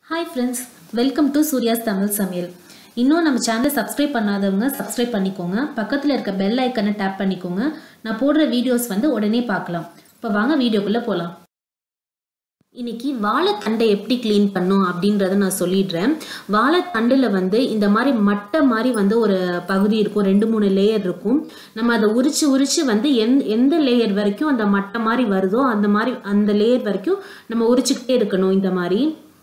hi friends welcome to Surya's Tamil Samayal இன்னும் நம்ம சேனலை சப்ஸ்கிரைப் பண்ணாதவங்க சப்ஸ்கிரைப் பண்ணிக்கோங்க பக்கத்தில் இருக்க பெல் ஐக்கனை டேப் பண்ணிக்கோங்க நான் போடுற வீடியோஸ் வந்து உடனே பார்க்கலாம் இப்போ வாங்க வீடியோக்குள்ளே போகலாம் இன்னைக்கு வாழைத்தண்டை எப்படி க்ளீன் பண்ணும் அப்படின்றத நான் சொல்லிடுறேன் வாழைத்தண்டில் வந்து இந்த மாதிரி மட்டை மாதிரி வந்து ஒரு பகுதி இருக்கும் ரெண்டு மூணு லேயர் இருக்கும் நம்ம அதை உரிச்சு உரிச்சு வந்து எந் எந்த லேயர் வரைக்கும் அந்த மட்டை மாதிரி வருதோ அந்த மாதிரி அந்த லேயர் வரைக்கும் நம்ம உரிச்சுக்கிட்டே இருக்கணும் இந்த மாதிரி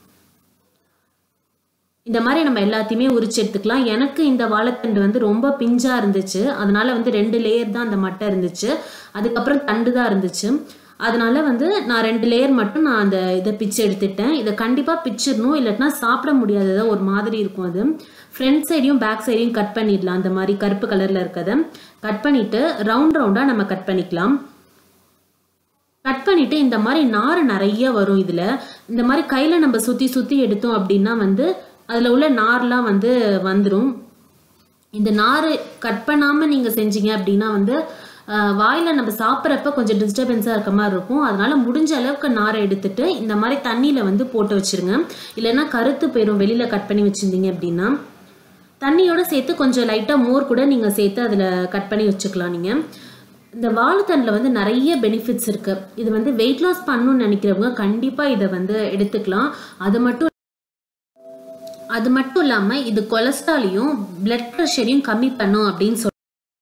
இந்த மாதிரி நம்ம எல்லாத்தையுமே உரிச்சு எடுத்துக்கலாம் எனக்கு இந்த வாழைத்தண்டு வந்து ரொம்ப பிஞ்சா இருந்துச்சு அதனால வந்து ரெண்டு லேயர் தான் அந்த மட்டை இருந்துச்சு அதுக்கப்புறம் தண்டு தான் இருந்துச்சு அதனால வந்து நான் ரெண்டு லேயர் மட்டும் நான் அந்த இதை பிச்சு எடுத்துட்டேன் இதை கண்டிப்பாக பிச்சிடணும் இல்லாட்டினா சாப்பிட முடியாததா ஒரு மாதிரி இருக்கும் அது ஃப்ரண்ட் சைடையும் பேக் சைடையும் கட் பண்ணிடலாம் அந்த மாதிரி கருப்பு கலரில் இருக்கிறத கட் பண்ணிட்டு ரவுண்ட் ரவுண்டாக நம்ம கட் பண்ணிக்கலாம் கட் பண்ணிட்டு இந்த மாதிரி நார் நிறைய வரும் இதில் இந்த மாதிரி கையில் நம்ம சுற்றி சுற்றி எடுத்தோம் அப்படின்னா வந்து அதில் உள்ள நார்லாம் வந்து வந்துடும் இந்த நார் கட் பண்ணாமல் நீங்கள் செஞ்சீங்க அப்படின்னா வந்து வாயில் நம்ம சாப்பிட்றப்ப கொஞ்சம் டிஸ்டர்பன்ஸாக இருக்க மாதிரி இருக்கும் அதனால முடிஞ்ச அளவுக்கு நாரை எடுத்துட்டு இந்த மாதிரி தண்ணியில் வந்து போட்டு வச்சிருங்க இல்லைன்னா கருத்து போயிடும் வெளியில் கட் பண்ணி வச்சுருந்தீங்க அப்படின்னா தண்ணியோட சேர்த்து கொஞ்சம் லைட்டாக மோர் கூட நீங்கள் சேர்த்து அதில் கட் பண்ணி வச்சுக்கலாம் நீங்கள் இந்த வாழைத்தண்டில் வந்து நிறைய பெனிஃபிட்ஸ் இருக்குது இது வந்து வெயிட் லாஸ் பண்ணணும்னு நினைக்கிறவங்க கண்டிப்பாக இதை வந்து எடுத்துக்கலாம் அது மட்டும் அது மட்டும் இல்லாமல் இது கொலஸ்ட்ராலையும் பிளட் ப்ரெஷரையும் கம்மி பண்ணும் அப்படின்னு சொல்லி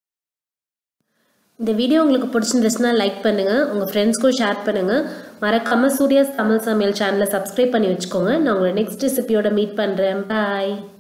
இந்த வீடியோ உங்களுக்கு பிடிச்சிருந்துச்சுன்னா லைக் பண்ணுங்கள் உங்கள் ஃப்ரெண்ட்ஸ்க்கும் ஷேர் பண்ணுங்கள் மறக்காமல் சூர்யாஸ் தமிழ் சமையல் சேனலை சப்ஸ்கிரைப் பண்ணி வச்சுக்கோங்க நான் உங்களை நெக்ஸ்ட் ரெசிபியோட மீட் பண்ணுறேன் பாய்